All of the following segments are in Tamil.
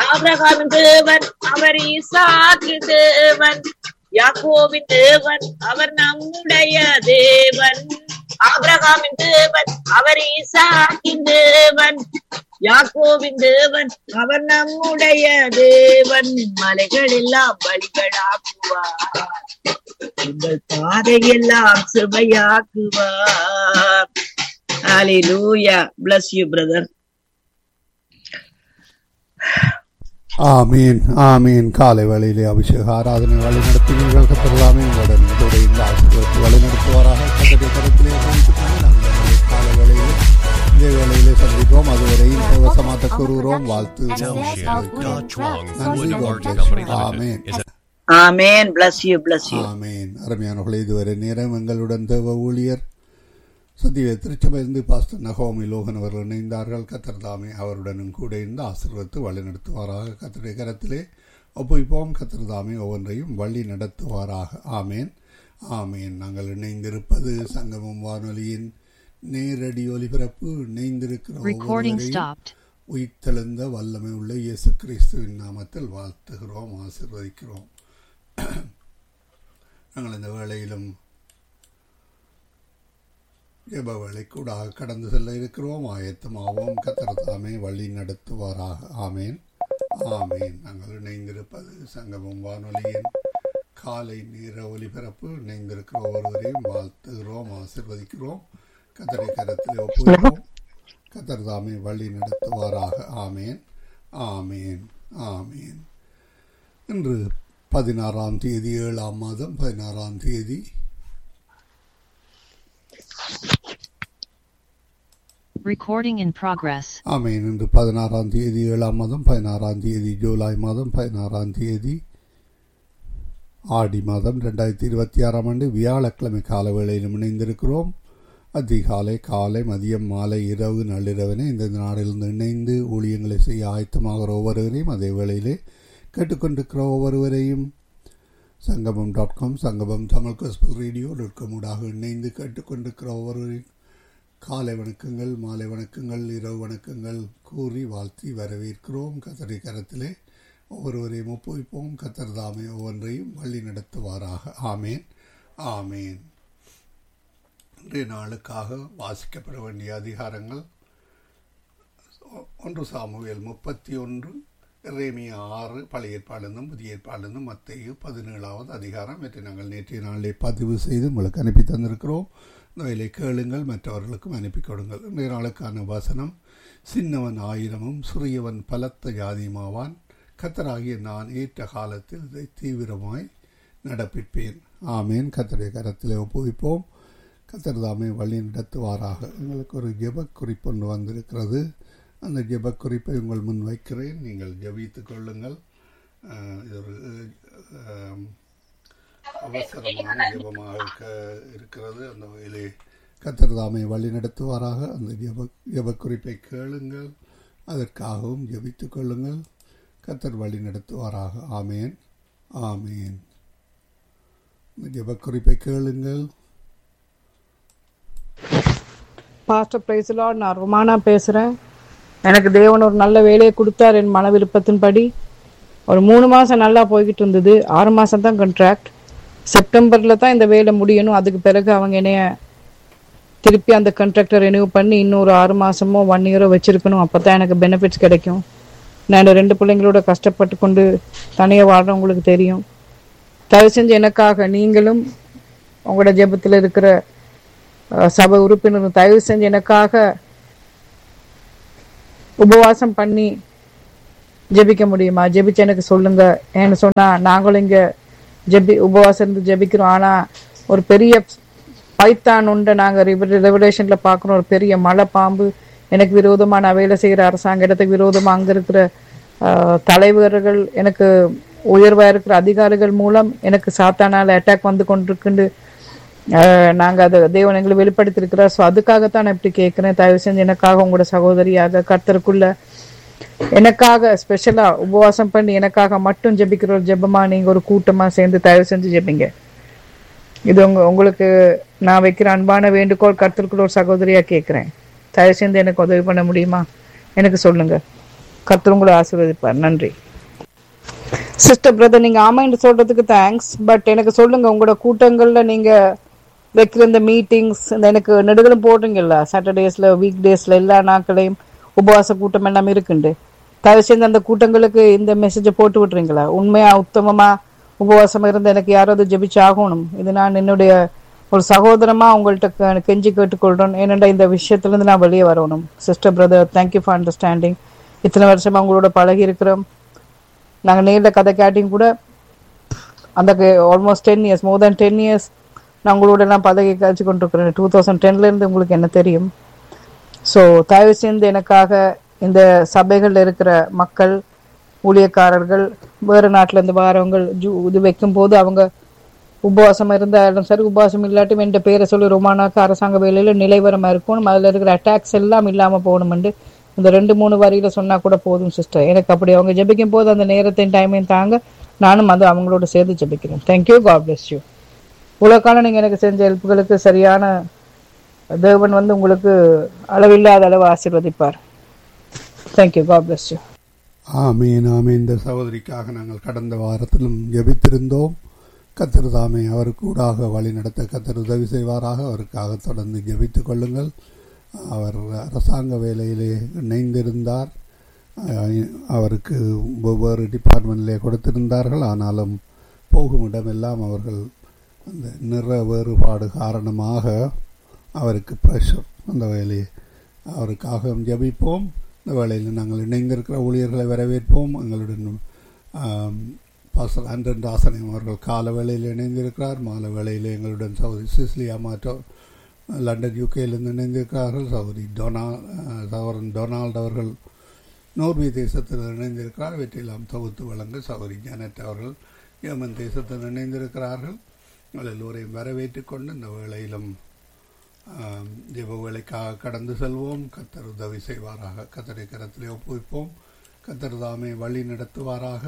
ஆபிரகாமின் தேவன் அவர் ஈசாக்கு தேவன் யாக்கோவின் தேவன் அவர் நம்முடைய தேவன் ஆபிரகாமின் தேவன் அவர் ஈசாக்கின் தேவன் யாக்கோவின் தேவன் அவர் நம்முடைய தேவன் மலைகள் எல்லாம் வழிகளாக்குவார் உங்கள் பாதையெல்லாம் சுவையாக்குவார் Hallelujah. Bless you, brother. ஆமீன் ஆமீன் காலை வேளையிலே அபிஷேக ஆராதனை வழி நடத்துவீர்கள் கத்தர்தாமே உங்களுடன் இதோட இந்த ஆசீர்வாதத்தை வழி நடத்துவாராக கத்தருடைய கருத்திலே ஒப்புவித்துக் கொண்டு நாங்கள் நம்முடைய காலை வேளையிலே இதே வேளையிலே சந்திப்போம் அதுவரையும் தேவசமாத்த கூறுகிறோம் வாழ்த்து நன்றி God bless you. ஆமீன் Amen. Bless you. Bless you. ஆமீன் அருமையானவர்களே இதுவரை நேரம் எங்களுடன் தேவ ஊழியர் சத்திய திருச்சபையிலிருந்து பாஸ்டர் நகோமி லோகன் அவர்கள் இணைந்தார்கள் கத்தர் தாமே அவருடனும் கூட இருந்து ஆசீர்வத்து வழி நடத்துவாராக கத்தருடைய கரத்திலே ஒப்புவிப்போம் கத்தர் தாமே ஒவ்வொன்றையும் வழி நடத்துவாராக ஆமேன் ஆமேன் நாங்கள் இணைந்திருப்பது சங்கமம் வானொலியின் நேரடி ஒலிபரப்பு இணைந்திருக்கிற Recording ஒவ்வொருவரையும் stopped. உயிர்த்தெழுந்த வல்லமை உள்ள இயேசு கிறிஸ்துவின் நாமத்தில் வாழ்த்துகிறோம் ஆசீர்வதிக்கிறோம் நாங்கள் இந்த வேளையிலும் ஜெப வேலை கூட கடந்து செல்ல இருக்கிறோம் ஆயத்தமாகவும் கத்தர் தாமே வழி நடத்துவாராக ஆமேன் ஆமேன் நாங்கள் இணைந்திருப்பது சங்கமம் வானொலியின் காலை நேர ஒலிபரப்பு இணைந்திருக்கிற ஒருவரையும் வாழ்த்துகிறோம் ஆசிர்வதிக்கிறோம் கத்தரை கரத்தில் ஒப்புகிறோம் கத்தர் தாமே வழி நடத்துவாராக ஆமேன் ஆமேன் ஆமேன் இன்று பதினாறாம் தேதி ஏழாம் மாதம் பதினாறாம் தேதி Recording in progress. ஆமேன் இன்று பதினாறாம் தேதி ஏழாம் மாதம் பதினாறாம் தேதி ஜூலை மாதம் பதினாறாம் தேதி ஆடி மாதம் ரெண்டாயிரத்தி இருபத்தி ஆறாம் ஆண்டு வியாழக்கிழமை கால வேளையிலும் இணைந்திருக்கிறோம் அதிகாலை காலை மதியம் மாலை இரவு நள்ளிரவனே இந்த நாளிலிருந்து இணைந்து ஊழியங்களை செய்ய ஆயத்தமாகிற ஒவ்வொருவரையும் அதே வேளையிலே கேட்டுக்கொண்டிருக்கிற ஒவ்வொருவரையும் சங்கமம் dot com Sangamam Tamil gospel radio dot com ஊடாக இணைந்து கேட்டுக்கொண்டிருக்கிற ஒவ்வொருவரையும் காலை வணக்கங்கள் மாலை வணக்கங்கள் இரவு வணக்கங்கள் கூறி வாழ்த்தி வரவேற்கிறோம் கத்தரை கரத்திலே ஒவ்வொருவரையும் ஒப்புவிப்போம் கத்தர் தாமே ஒவ்வொன்றையும் வழி நடத்துவாராக ஆமேன் ஆமேன் இன்றைய நாளுக்காக வாசிக்கப்பட வேண்டிய அதிகாரங்கள் ஒன்று சாமுவேல் முப்பத்தி ஒன்று ரேமியா ஆறு பழைய ஏற்பாடுந்தும் புதிய ஏற்பாடுந்தும் மத்திய பதினேழாவது அதிகாரம் இவற்றை நாங்கள் நேற்றைய நாளிலே பதிவு செய்து உங்களுக்கு அனுப்பி தந்திருக்கிறோம் நோயிலை கேளுங்கள் மற்றவர்களுக்கும் அனுப்பி கொடுங்கள் இன்றைய நாளுக்கான வசனம் சின்னவன் ஆயிரமும் சிறியவன் பலத்த ஜாதியுமாவான் கத்தராகிய நான் ஏற்ற காலத்தில் இதை தீவிரமாய் நடப்பிப்பேன் ஆமேன் கத்தருடைய கரத்திலே ஒப்புவிப்போம் கத்தர் தாமே வழி நடத்துவாராக எங்களுக்கு ஒரு ஜெப குறிப்பு ஒன்று வந்திருக்கிறது அந்த ஜெப குறிப்பை உங்கள் முன் வைக்கிறேன் நீங்கள் ஜெபித்துக் கொள்ளுங்கள் அஹ், இது ஒரு அஹ், அவசரமான ஜெபமாக இருக்க- இருக்கிறது அந்த வகையிலே கத்தர் தாமே வழி நடத்துவாராக அந்த ஜெப ஜெப குறிப்பை கேளுங்கள் அதற்காகவும் ஜெபித்துக் கொள்ளுங்கள் கத்தர் வழி நடத்துவாராக ஆமேன் ஆமேன் இந்த ஜெப குறிப்பை கேளுங்கள் பாஸ்டர் பிரைஸ்லாட் நான் ரொமானா பேசுகிறேன் எனக்கு தேவன் ஒரு நல்ல வேலையை கொடுத்தார் என் மன விருப்பத்தின்படி ஒரு மூணு மாதம் நல்லா போய்கிட்டு இருந்தது ஆறு மாதம் தான் கான்ட்ராக்ட் செப்டம்பரில் தான் இந்த வேலை முடியணும் அதுக்கு பிறகு அவங்க என்னைய திருப்பி அந்த கான்ட்ராக்டை ரெனியூ பண்ணி இன்னொரு ஆறு மாதமோ ஒன் இயரோ வச்சுருக்கணும் அப்போ தான் எனக்கு பெனிஃபிட்ஸ் கிடைக்கும் நான் ரெண்டு பிள்ளைங்களோட கஷ்டப்பட்டு கொண்டு தனியாக வாழ்கிறவங்களுக்கு தெரியும் தயவு செஞ்சு எனக்காக நீங்களும் உங்களோட ஜெபத்தில் இருக்கிற அஹ், சபை உறுப்பினர் தயவு செஞ்சு எனக்காக உபவாசம் பண்ணி ஜெபிக்க முடியுமா ஜெபிச்சு எனக்கு சொல்லுங்க ஏன்னு சொன்னா நாங்களும் இங்க ஜெபி உபவாசம் இருந்து ஜெபிக்கிறோம் ஆனா ஒரு பெரிய பைத்தான் உண்டை நாங்க ரெவலேஷன்ல பாக்குறோம் ஒரு பெரிய மலை பாம்பு எனக்கு விரோதமா நான் வேலை செய்யற அரசாங்க இடத்துக்கு விரோதமா அங்க இருக்கிற ஆஹ், தலைவர்கள் எனக்கு உயர்வா இருக்கிற அதிகாரிகள் மூலம் எனக்கு சாத்தானால அட்டாக் வந்து கொண்டிருக்குன்னு ஆஹ், நாங்க அதை தேவன் எங்களை வெளிப்படுத்திருக்கிறார் ஸோ அதுக்காகத்தான் நான் இப்படி கேட்கிறேன் தயவு செஞ்சு எனக்காக உங்களோட சகோதரியாக கர்த்தருக்குள்ள எனக்காக ஸ்பெஷலா உபவாசம் பண்ணி எனக்காக மட்டும் ஜெபிக்கிற ஒரு ஜெபமா நீங்க ஒரு கூட்டமா சேர்ந்து தயவு செஞ்சு ஜெபிங்க இது உங்க உங்களுக்கு நான் வைக்கிற அன்பான வேண்டுகோள் கர்த்தருக்குள்ள ஒரு சகோதரியா கேட்கிறேன் தயவு செஞ்சு எனக்கு உதவி பண்ண முடியுமா எனக்கு சொல்லுங்க கர்த்தர் உங்களை ஆசீர்வதிப்பார் நன்றி சிஸ்டர் பிரதர் நீங்க ஆமான்னு சொல்றதுக்கு தேங்க்ஸ் பட் எனக்கு சொல்லுங்க உங்களோட கூட்டங்கள்ல நீங்க வைக்கிற இந்த மீட்டிங்ஸ் இந்த எனக்கு நெடுகளும் போடுறீங்கல்ல சாட்டர்டேஸ்ல வீக் டேஸ்ல எல்லா நாட்களையும் உபவாச கூட்டம் எல்லாம் இருக்குண்டு தயவு செய்து அந்த கூட்டங்களுக்கு இந்த மெசேஜை போட்டு விட்டுறீங்களா உண்மையா உத்தமமா உபவாசம் இருந்து எனக்கு யாராவது ஜெபிச்சு ஆகணும் இது நான் என்னுடைய ஒரு சகோதரமா உங்கள்கிட்ட கெ- கெஞ்சி கேட்டுக்கொள்றேன் ஏனென்றா இந்த விஷயத்துல இருந்து நான் வெளியே வரணும் sister brother thank you for understanding இத்தனை வருஷமா உங்களோட பழகி இருக்கிறோம் நாங்கள் நேரில் கதை கேட்டிங் கூட அந்த almost ten years more than ten years நான் உங்களோட எல்லாம் பதவி கழிச்சு கொண்டிருக்கிறேன் டூ தௌசண்ட் டென்லேருந்து உங்களுக்கு என்ன தெரியும் ஸோ தயவு செய்து எனக்காக இந்த சபைகளில் இருக்கிற மக்கள் ஊழியக்காரர்கள் வேறு நாட்டிலேருந்து வாரவங்க ஜூ இது வைக்கும்போது அவங்க உபவாசம் இருந்தாலும் சரி உபவாசம் இல்லாட்டும் என்ற பேரை சொல்லி ரொமானாக்கு அரசாங்க வேலையில நிலைவரமா இருக்கணும் அதுல இருக்கிற அட்டாக்ஸ் எல்லாம் இல்லாம போகணும்னு இந்த ரெண்டு மூணு வரியில சொன்னா கூட போதும் சிஸ்டர் எனக்கு அப்படி அவங்க ஜெபிக்கும் போது அந்த நேரத்தையும் டைமையும் தாங்க நானும் அது அவங்களோட சேர்ந்து ஜெபிக்கிறேன் தேங்க்யூ காட் bless யூ இவ்வளவு காலம் நீங்க எனக்கு செஞ்ச ஹெல்ப்புகளுக்கு சரியான தேவன் வந்து உங்களுக்கு அளவில்லாத அளவு ஆசீர்வதிப்பார் தேங்க்யூ காட் bless யூ ஆமீன் ஆமீன் இந்த சகோதரிக்காக நாங்கள் கடந்த வாரத்திலும் ஜெபித்திருந்தோம் கத்தர் தாமே அவருக்கு ஊடாக வழி நடத்த கத்தர் உதவி செய்வாராக அவருக்காக தொடர்ந்து ஜெபித்துக் கொள்ளுங்கள் அவர் அரசாங்க வேலையிலே இணைந்திருந்தார் அஹ், அவருக்கு ஒவ்வொரு டிபார்ட்மெண்ட்டிலே கொடுத்திருந்தார்கள் ஆனாலும் போகும் இடமெல்லாம் அவர்கள் அந்த நிற வேறுபாடு காரணமாக அவருக்கு ப்ரெஷர் அந்த வேலையை அவருக்காக ஜெபிப்போம் இந்த வேளையில் நாங்கள் இணைந்திருக்கிற ஊழியர்களை வரவேற்போம் எங்களுடன் ஆம், பாஸ்டர் ஆண்டன் ராசனம் அவர்கள் கால வேளையில் இணைந்திருக்கிறார் மாலை வேளையில் எங்களுடன் சௌதரி சிஸ்லியா மாற்றோ லண்டன் யூகேயிலிருந்து இணைந்திருக்கிறார்கள் சௌதரி டொனா அஹ், சகோதரன் டொனால்ட் அவர்கள் நோர்வே தேசத்தில் இணைந்திருக்கிறார் வெற்றிலாம் தொகுத்து வழங்க சௌதரி ஜானட் அவர்கள் யமன் தேசத்தில் இணைந்திருக்கிறார்கள் உங்கள் எல்லோரையும் வரவேற்றுக் கொண்டு இந்த வேளையிலும் ஆம், ஜெப வேலைக்காக கடந்து செல்வோம் கத்தர் உதவி செய்வாராக கத்தரை கரத்திலே ஒப்புவிப்போம் கத்தர் தாமே வழி நடத்துவாராக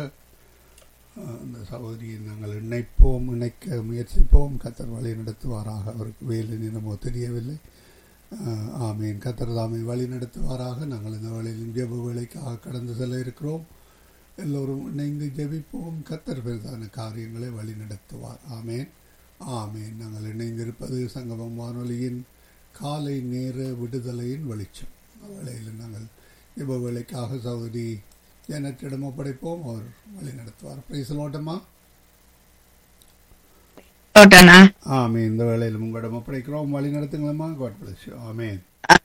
ஆ, இந்த சகோதரியை நாங்கள் இணைப்போம் இணைக்க முயற்சிப்போம் கத்தர் வழி நடத்துவாராக அவருக்கு வேலை நிறமோ தெரியவில்லை ஆ, ஆமீன் கத்தர் தாமே வழி நடத்துவாராக நாங்கள் இந்த வேளையிலும் ஜெப வேலைக்காக கடந்து செல்ல இருக்கிறோம் எல்லோரும் இணைந்து ஜெபிப்போம் கத்தர் பெரிதான காரியங்களை வழி நடத்துவார் ஆமேன் ஆமேன் நாங்கள் இணைந்திருப்பது சங்கமம் வானொலியின் காலை நேர விடுதலையின் வெளிச்சம் இந்த வேளையில் நாங்கள் ஜெப வேலைக்காக சகோதரி ஜனத்திடம் ஒப்படைப்போம் அவர் வழி நடத்துவார் பிரைசலோட்டமா ஓட்டனா ஆமேன் இந்த வேளையில் உங்களிடம் ஒப்படைக்கிறோம் வழி நடத்துங்களம்மா காட் பிளஸ் ஆமேன்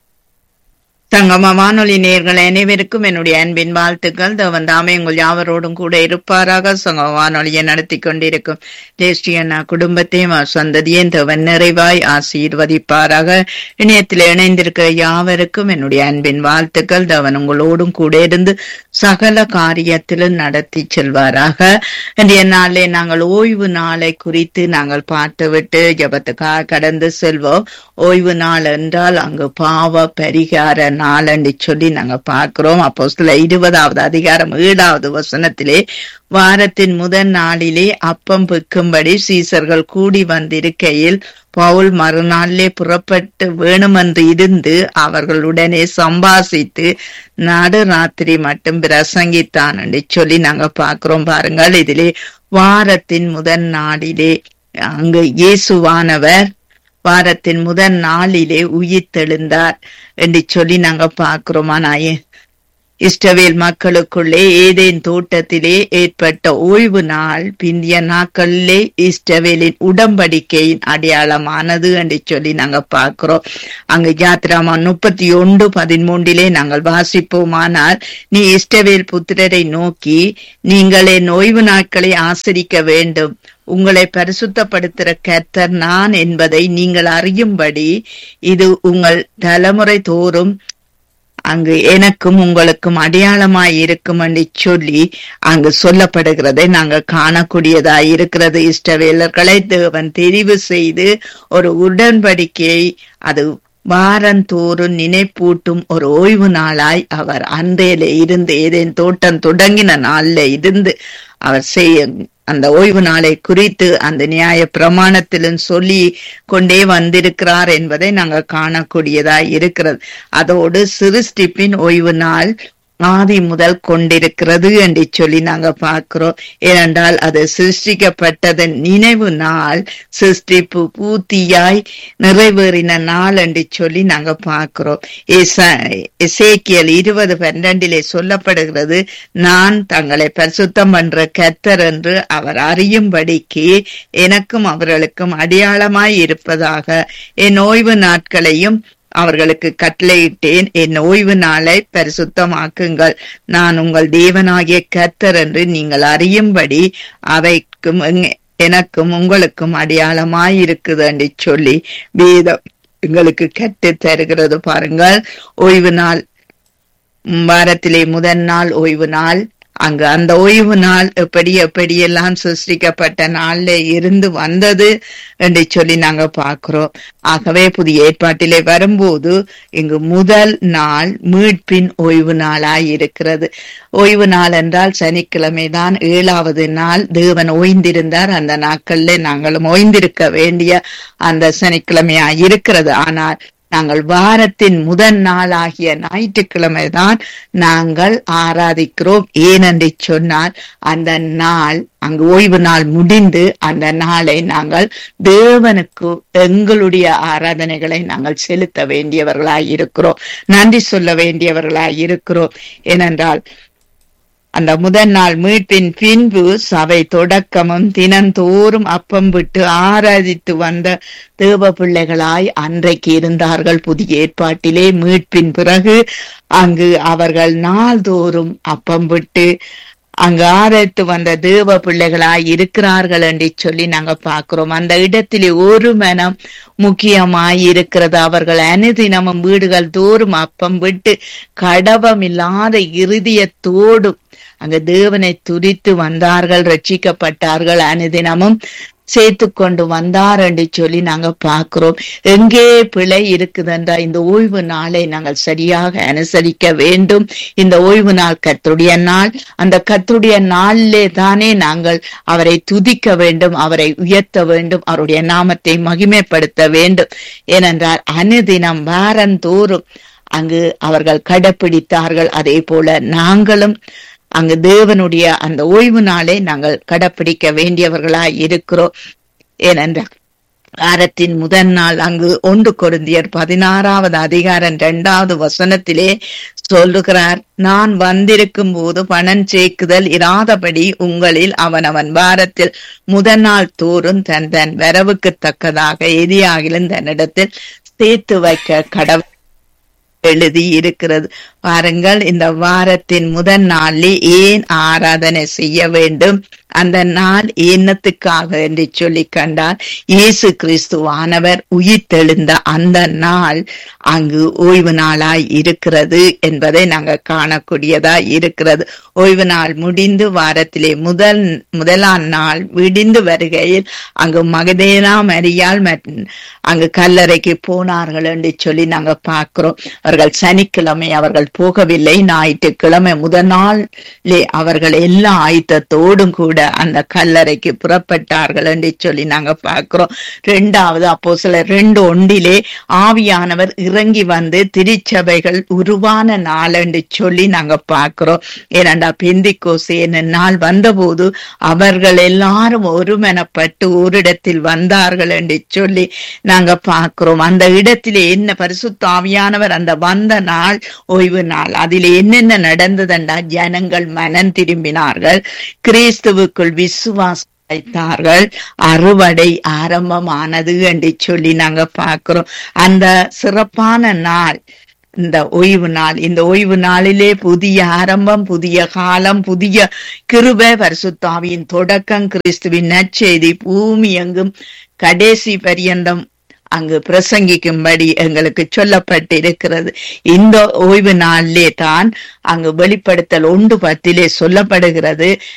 சங்கம வானொலி நேயர்கள் அனைவருக்கும் என்னுடைய அன்பின் வாழ்த்துக்கள் தேவன் தாமே உங்கள் யாவரோடும் கூட இருப்பாராக சங்கம வானொலியை நடத்தி கொண்டிருக்கும் தேஷ்டியண்ணா குடும்பத்தையும் அவர் சந்ததியும் தேவன் நிறைவாய் ஆசீர்வதிப்பாராக இணையத்தில் இணைந்திருக்கிற யாவருக்கும் என்னுடைய அன்பின் வாழ்த்துக்கள் தேவன் உங்களோடும் கூட இருந்து சகல காரியத்திலும் நடத்தி செல்வாராக இன்றைய நாளிலே நாங்கள் ஓய்வு நாளை குறித்து நாங்கள் பார்த்துவிட்டு ஜபத்துக்காக கடந்து செல்வோம் ஓய்வு நாள் என்றால் அங்கு பாவ பரிகார நாள் என்று சொல்லி நாங்க பார்க்கிறோம் அப்போ சில இருபதாவது அதிகாரம் ஏழாவது வசனத்திலே வாரத்தின் முதல் நாளிலே அப்பம் விற்கும்படி சீசர்கள் கூடி வந்திருக்கையில் பவுல் மறுநாளிலே புறப்பட்டு வேணுமென்று இருந்து அவர்களுடனே சம்பாசித்து நடுராத்திரி மட்டும் பிரசங்கித்தான் என்று சொல்லி நாங்க பார்க்கிறோம் பாருங்கள் இதிலே வாரத்தின் முதல் நாளிலே அங்கு இயேசுவானவர் வாரத்தின் முதல் நாளிலே உயிர்த்தெழுந்தார் என்று சொல்லி நாங்க பார்க்கிறோம் ஆனா ஏ- இஸ்ரவேல் மக்களுக்குள்ளே ஏதேன் தோட்டத்திலே ஏற்பட்ட ஓய்வு நாள் பிந்திய நாட்களிலே இஸ்ரவேலின் உடம்படிக்கையின் அடையாளமானது என்று சொல்லி நாங்க பார்க்கிறோம் அங்க யாத்திராமா முப்பத்தி ஒன்று பதிமூன்றிலே நாங்கள் வாசிப்போமானால் நீ இஸ்ரவேல் புத்திரரை நோக்கி நீங்கள் என் ஓய்வு நாட்களை ஆசரிக்க வேண்டும் உங்களை பரிசுத்தப்படுத்துகிற கர்த்தர் நான் என்பதை நீங்கள் அறியும்படி இது உங்கள் தலைமுறை தோறும் அங்கு எனக்கும் உங்களுக்கும் அடையாளமாய் இருக்கும் என்று சொல்லி அங்கு சொல்லப்படுகிறதை நாங்க காணக்கூடியதாய் இருக்கிறது இஷ்டவேலர்களை தேவன் தெரிவு செய்து ஒரு உடன்படிக்கையை அது வாரந்தோறும் நினைப்பூட்டும் ஒரு ஓய்வு நாளாய் அவர் அன்றையில இருந்து ஏதேன் தோட்டம் தொடங்கின நாள்ல இருந்து அவர் செய்ய அந்த ஓய்வு நாளை குறித்து அந்த நியாய பிரமாணத்திலும் சொல்லி கொண்டே வந்திருக்கிறார் என்பதை நாங்கள் காணக்கூடியதாய் இருக்கிறது அதோடு சிருஷ்டிப்பின் ஓய்வு நாள் ஆதி முதல் கொண்டிருக்கிறது என்று சொல்லி நாங்க பார்க்கிறோம் ஏனென்றால் அது சிருஷ்டிக்கப்பட்டதன் நினைவு நாள் சிருஷ்டிப்பு பூர்த்தியாய் நிறைவேறின நாள் என்று சொல்லி நாங்க பார்க்கிறோம் எசேக்கியல் இருபது பன்னெண்டிலே சொல்லப்படுகிறது நான் தங்களை பரிசுத்தம் பண்ற கத்தர் என்று அவர் அறியும்படிக்கு எனக்கும் அவர்களுக்கும் அடையாளமாய் இருப்பதாக என் ஓய்வு நாட்களையும் அவர்களுக்கு கட்டளையிட்டேன் என் ஓய்வு நாளை பரிசுத்தமாக்குங்கள் நான் உங்கள் தேவனாகிய கத்தர் என்று நீங்கள் அறியும்படி அவைக்கும் எங்க- எனக்கும் உங்களுக்கும் அடையாளமாய் இருக்குது என்று சொல்லி வேதம் எங்களுக்கு கற்றுத் தருகிறது பாருங்கள் ஓய்வு நாள் ம், வாரத்திலே முதல் நாள் ஓய்வு நாள் அங்கு அந்த ஓய்வு நாள் எப்படி எப்படியெல்லாம் சிருஷ்டிக்கப்பட்ட நாள்ல இருந்து வந்தது என்று சொல்லி நாங்க பார்க்கிறோம் ஆகவே புதிய ஏற்பாட்டிலே வரும்போது இங்கு முதல் நாள் மீட்பின் ஓய்வு நாளாய் இருக்கிறது ஓய்வு நாள் என்றால் சனிக்கிழமை தான் ஏழாவது நாள் தேவன் ஓய்ந்திருந்தார் அந்த நாட்கள்ல நாங்களும் ஓய்ந்திருக்க வேண்டிய அந்த சனிக்கிழமையா இருக்கிறது ஆனால் நாங்கள் வாரத்தின் முதல் நாளாகிய ஞாயிற்றுக்கிழமை தான் நாங்கள் ஆராதிக்கிறோம் ஏனென்று சொன்னால் அந்த நாள் அங்கு ஓய்வு நாள் முடிந்து அந்த நாளை நாங்கள் தேவனுக்கு எங்களுடைய ஆராதனைகளை நாங்கள் செலுத்த வேண்டியவர்களாய் இருக்கிறோம் நன்றி சொல்ல வேண்டியவர்களாய் இருக்கிறோம் ஏனென்றால் அந்த முதல் நாள் மீட்பின் பின்பு சபை தொடக்கமும் தினந்தோறும் அப்பம் விட்டு ஆராதித்து வந்த தேவ பிள்ளைகளாய் அன்றைக்கு இருந்தார்கள் புதிய ஏற்பாட்டிலே மீட்பின் பிறகு அங்கு அவர்கள் நாள்தோறும் அப்பம் விட்டு அங்கு ஆராய்த்து வந்த தேவ பிள்ளைகளாய் இருக்கிறார்கள் என்று சொல்லி நாங்க பார்க்கிறோம் அந்த இடத்திலே ஒரு மனம் முக்கியமாய் இருக்கிறது அவர்கள் அனுதினமும் வீடுகள் தோறும் அப்பம் விட்டு கடவமில்லாத இருதயத்தோடும் அங்க தேவனை துதித்து வந்தார்கள் ரட்சிக்கப்பட்டார்கள் அனுதினமும் சேர்த்து கொண்டு வந்தார் என்று சொல்லி நாங்க பார்க்கிறோம் எங்கே பிழை இருக்குதுன்றா இந்த ஓய்வு நாளை நாங்கள் சரியாக அனுசரிக்க வேண்டும் இந்த ஓய்வு நாள் கர்த்தருடைய நாள் அந்த கர்த்தருடைய நாளிலே தானே நாங்கள் அவரை துதிக்க வேண்டும் அவரை உயர்த்த வேண்டும் அவருடைய நாமத்தை மகிமைப்படுத்த வேண்டும் ஏனென்றால் அனுதினம் வாரந்தோறும் அங்கு அவர்கள் கடைப்பிடித்தார்கள் அதே போல நாங்களும் அங்கு தேவனுடைய அந்த ஓய்வு நாளை நாங்கள் கடைப்பிடிக்க வேண்டியவர்களாய் இருக்கிறோம் ஏனென்றால் வாரத்தின் முதல் நாள் அங்கு ஒன்று கொருந்தியர் பதினாறாவது அதிகாரம் இரண்டாவது வசனத்திலே சொல்லுகிறார் நான் வந்திருக்கும் போது பணம் சேர்க்குதல் இராதபடி உங்களில் அவனவன் வாரத்தில் முதல் நாள் தோறும் தன் தன் வரவுக்கு தக்கதாக எதியாகிலும் தன்னிடத்தில் சேர்த்து வைக்க கடவுள் எழுதி இருக்கிறது பாருங்கள் இந்த வாரத்தின் முதல் நாளில் ஏன் ஆராதனை செய்ய வேண்டும் அந்த நாள் என்னத்துக்காக என்று சொல்லி கண்டால் இயேசு கிறிஸ்துவானவர் உயிர்த்தெழுந்த அந்த நாள் அங்கு ஓய்வு நாளாய் இருக்கிறது என்பதை நாங்க காணக்கூடியதாய் இருக்கிறது ஓய்வு நாள் முடிந்து வாரத்திலே முதல் முதலாம் நாள் விடிந்து வருகையில் அங்கு மகதேனா மரியாள் மற்றும் அங்கு கல்லறைக்கு போனார்கள் என்று சொல்லி நாங்க பார்க்கிறோம் அவர்கள் சனிக்கிழமை அவர்கள் போகவில்லை ஞாயிற்றுக்கிழமை முதல் நாளே அவர்கள் எல்லா ஆயுத்தத்தோடும் கூட அந்த கல்லறைக்கு புறப்பட்டார்கள் என்று சொல்லி நாங்க பார்க்கிறோம் ரெண்டாவது அப்போ சில ரெண்டு ஒன்றிலே ஆவியானவர் இறங்கி வந்து திருச்சபைகள் உருவான நாள் என்று சொல்லி நாங்க பார்க்கிறோம் ஏனண்டா பெந்திக்கோசு என்ன நாள் வந்தபோது அவர்கள் எல்லாரும் ஒருமனப்பட்டு ஓரிடத்தில் வந்தார்கள் என்று சொல்லி நாங்க பார்க்கிறோம் அந்த இடத்திலே என்ன பரிசுத்த ஆவியானவர் அந்த வந்த நாள் ஓய்வு நாள் அதிலே என்னென்ன நடந்ததென்றா ஜனங்கள் மனம் திரும்பினார்கள் கிறிஸ்துவுக்குள் விசுவாசம் வைத்தார்கள் அறுவடை ஆரம்பமானது என்று சொல்லி நாங்க பார்க்கிறோம் அந்த சிறப்பான நாள் இந்த ஓய்வு நாள் இந்த ஓய்வு நாளிலே புதிய ஆரம்பம் புதிய காலம் புதிய கிருப பரிசுத்தாவியின் தொடக்கம் கிறிஸ்துவின் நற்செய்தி பூமி எங்கும் கடைசி பரியந்தம் அங்கு பிரசங்கிக்கும்படி எங்களுக்கு சொல்லப்பட்டிருக்கிறது இந்த ஓய்வு நாளிலே தான் அங்கு வெளிப்படுத்தல் ஒன்று பத்திலே சொல்லப்படுகிறது